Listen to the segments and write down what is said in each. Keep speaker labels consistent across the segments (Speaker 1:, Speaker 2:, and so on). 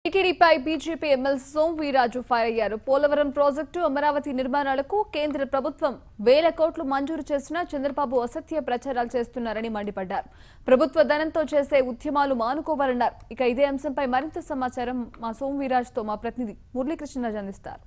Speaker 1: టీటీడీపై BJP MLC Som Veerraju fire అయ్యారు Polavaram project Amaravati నిర్మాణాలకు కేంద్ర ప్రభుత్వం వేల కోట్లు మంజూరు చేసినా చంద్రబాబు అసత్య ప్రచారాలు చేస్తున్నారని మండిపడ్డారు ప్రభుత్వ ధనంతో చేసే ఉద్యమాలు మానుకోవాలన్నారు ఇక ఇదే అంశంపై మరింత సమాచారం మా సోమ్ వీరాజ్తో మా ప్రతినిధి మురళీకృష్ణరాజు అందిస్తారు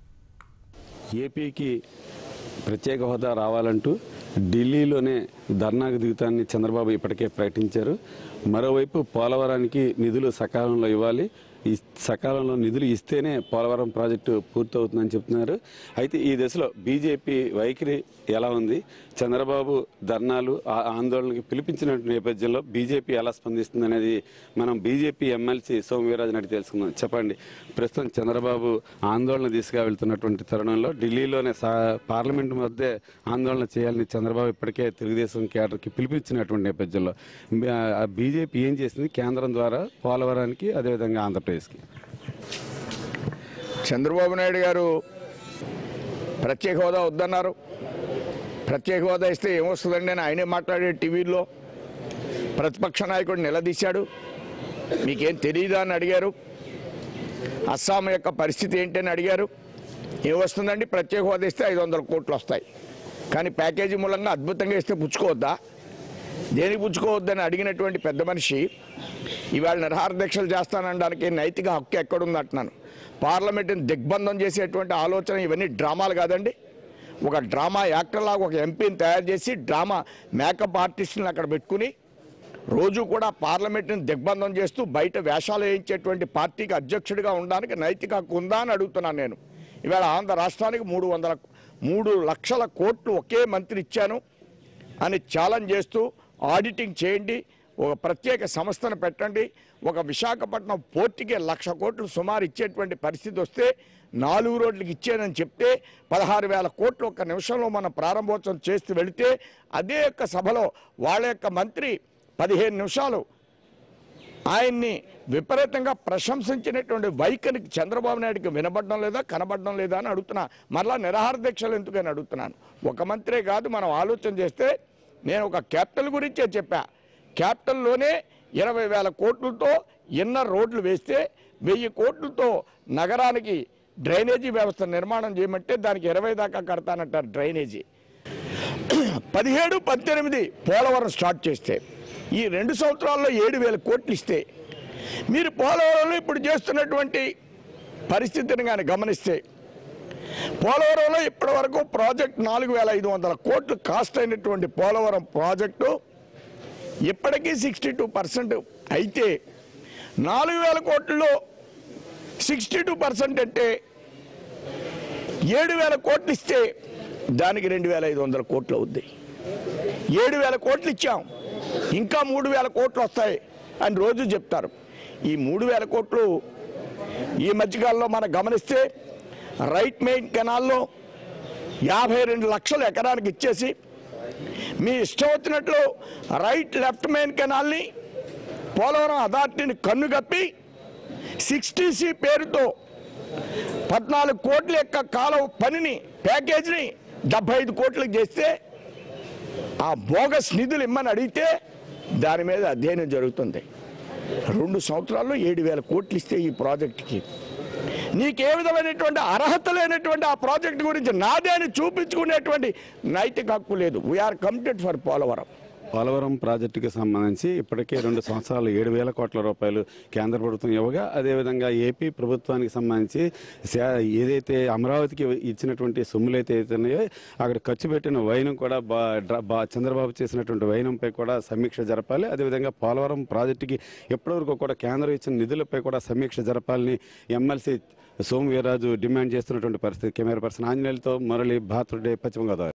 Speaker 2: ఏపీకి ప్రత్యేక హోదా రావాలంటూ ఢిల్లీలోనే ధర్నాకు దిగుతాన్ని చంద్రబాబు ఇప్పటికే ప్రకటించారు మరోవైపు పోలవరానికి నిధులు సకాలంలో ఇవ్వాలి ఈ సకాలంలో నిధులు ఇస్తేనే పోలవరం ప్రాజెక్టు పూర్తవుతుందని చెప్తున్నారు అయితే ఈ దశలో బీజేపీ వైఖరి ఎలా ఉంది చంద్రబాబు ధర్నాలు ఆ ఆందోళనకి పిలిపించిన నేపథ్యంలో బీజేపీ ఎలా స్పందిస్తుంది అనేది మనం బీజేపీ ఎమ్మెల్సీ సోమవీరాజు నడి తెలుసుకుందాం చెప్పండి ప్రస్తుతం చంద్రబాబు ఆందోళన దిశగా వెళ్తున్నటువంటి తరుణంలో ఢిల్లీలోనే సా పార్లమెంట్ మధ్య ఆందోళన చేయాలని చంద్రబాబు ఇప్పటికే తెలుగుదేశం కేడర్కి పిలిపించినటువంటి నేపథ్యంలో ఆ బీజేపీ ఏం చేసింది కేంద్రం ద్వారా పోలవరానికి అదేవిధంగా ఆంధ్రప్రదేశ్కి
Speaker 3: చంద్రబాబు నాయుడు గారు ప్రత్యేక హోదా వద్దన్నారు ప్రత్యేక హోదా ఇస్తే ఏమొస్తుందండి అని ఆయనే మాట్లాడే టీవీలో ప్రతిపక్ష నాయకుడు నిలదీశాడు మీకేం తెలియదా అని అడిగారు అస్సాం యొక్క పరిస్థితి ఏంటని అడిగారు ఏమొస్తుందండి ప్రత్యేక హోదా ఇస్తే ఐదు వందల కోట్లు వస్తాయి కానీ ప్యాకేజీ మూలంగా అద్భుతంగా ఇస్తే పుచ్చుకోవద్దా దేనికి పుచ్చుకోవద్దని అడిగినటువంటి పెద్ద మనిషి ఇవాళ నిరహార దీక్షలు చేస్తానడానికి నైతిక హక్కు ఎక్కడుంది అంటున్నాను పార్లమెంటుని దిగ్బంధం చేసేటువంటి ఆలోచన ఇవన్నీ డ్రామాలు కాదండి ఒక డ్రామా యాక్టర్ లాగా ఒక ఎంపీని తయారు చేసి డ్రామా మేకప్ ఆర్టిస్టులను అక్కడ పెట్టుకుని రోజు కూడా పార్లమెంటుని దిగ్బంధం చేస్తూ బయట వేషాలు వేయించేటువంటి పార్టీకి అధ్యక్షుడిగా ఉండడానికి నైతిక హక్కు ఉందా అని అడుగుతున్నాను నేను ఇవాళ ఆంధ్ర రాష్ట్రానికి మూడు వందల మూడు లక్షల కోట్లు ఒకే మంత్రి ఇచ్చాను అని ఛాలెంజ్ చేస్తూ ఆడిటింగ్ చేయండి ఒక ప్రత్యేక సంస్థను పెట్టండి ఒక విశాఖపట్నం పోర్టుకి లక్ష కోట్లు సుమారు ఇచ్చేటువంటి పరిస్థితి వస్తే నాలుగు రోడ్లకి ఇచ్చానని చెప్తే పదహారు వేల కోట్లు ఒక నిమిషంలో మనం ప్రారంభోత్సవం చేస్తూ వెళితే అదే యొక్క సభలో వాళ్ళ యొక్క మంత్రి పదిహేను నిమిషాలు ఆయన్ని విపరీతంగా ప్రశంసించినటువంటి వైఖరికి చంద్రబాబు నాయుడుకి వినబడడం లేదా కనబడడం లేదా అని అడుగుతున్నా మరలా నిరాహార దీక్షలు ఎందుకని అడుగుతున్నాను ఒక మంత్రే కాదు మనం ఆలోచన చేస్తే నేను ఒక క్యాపిటల్ గురించే చెప్పా క్యాపిటల్లోనే ఇరవై వేల కోట్లతో ఇన్నర్ రోడ్లు వేస్తే వెయ్యి కోట్లతో నగరానికి డ్రైనేజీ వ్యవస్థ నిర్మాణం చేయమంటే దానికి ఇరవై దాకా కడతానంటారు డ్రైనేజీ పదిహేడు పద్దెనిమిది పోలవరం స్టార్ట్ చేస్తే ఈ రెండు సంవత్సరాల్లో ఏడు వేల కోట్లు ఇస్తే మీరు పోలవరంలో ఇప్పుడు చేస్తున్నటువంటి పరిస్థితిని కానీ గమనిస్తే పోలవరంలో ఇప్పటి వరకు ప్రాజెక్ట్ నాలుగు వేల ఐదు వందల కోట్లు కాస్ట్ అయినటువంటి పోలవరం ప్రాజెక్టు ఇప్పటికీ సిక్స్టీ టూ పర్సెంట్ అయితే నాలుగు వేల కోట్లలో సిక్స్టీ టూ పర్సెంట్ అంటే ఏడు వేల కోట్లు ఇస్తే దానికి రెండు వేల ఐదు వందల కోట్లు అవుద్ది ఏడు వేల కోట్లు ఇచ్చాం ఇంకా మూడు వేల కోట్లు వస్తాయి అని రోజు చెప్తారు ఈ మూడు వేల కోట్లు ఈ మధ్యకాలంలో మనం గమనిస్తే రైట్ మెయిన్ కెనాల్లో యాభై రెండు లక్షలు ఎకరానికి ఇచ్చేసి మీ ఇష్టం వచ్చినట్లు రైట్ లెఫ్ట్ మెయిన్ కెనాల్ని పోలవరం అథారిటీని కన్ను కప్పి సిక్స్టీ సి పేరుతో పద్నాలుగు కోట్ల యొక్క కాలం పనిని ప్యాకేజీని డెబ్బై ఐదు కోట్లకు చేస్తే ఆ బోగస్ నిధులు ఇమ్మని అడిగితే దాని మీద అధ్యయనం జరుగుతుంది రెండు సంవత్సరాల్లో ఏడు వేల కోట్లు ఇస్తే ఈ ప్రాజెక్టుకి నీకే విధమైనటువంటి అర్హత లేనటువంటి ఆ ప్రాజెక్ట్ గురించి నాదే అని చూపించుకునేటువంటి నైతిక హక్కు లేదు we're committed for Polavaram
Speaker 2: Polavaram ప్రాజెక్టుకి సంబంధించి ఇప్పటికే రెండు సంవత్సరాలు ఏడు వేల కోట్ల రూపాయలు కేంద్ర ప్రభుత్వం ఇవ్వగా అదేవిధంగా ఏపీ ప్రభుత్వానికి సంబంధించి శా- ఏదైతే అమరావతికి ఇచ్చినటువంటి సొమ్ములు అయితే ఉన్నాయో అక్కడ ఖర్చు పెట్టిన వైనం కూడా బా డ్ర- బా చంద్రబాబు చేసినటువంటి వైనంపై కూడా సమీక్ష జరపాలి అదేవిధంగా పోలవరం ప్రాజెక్టుకి ఎప్పటివరకు కూడా కేంద్రం ఇచ్చిన నిధులపై కూడా సమీక్ష జరపాలని ఎమ్మెల్సీ సోము వీర్రాజు డిమాండ్ చేస్తున్నటువంటి పరిస్థితి కెమెరా పర్సన్ ఆంజనేయులతో మురళి భాతృడే పశ్చిమ గోదావరి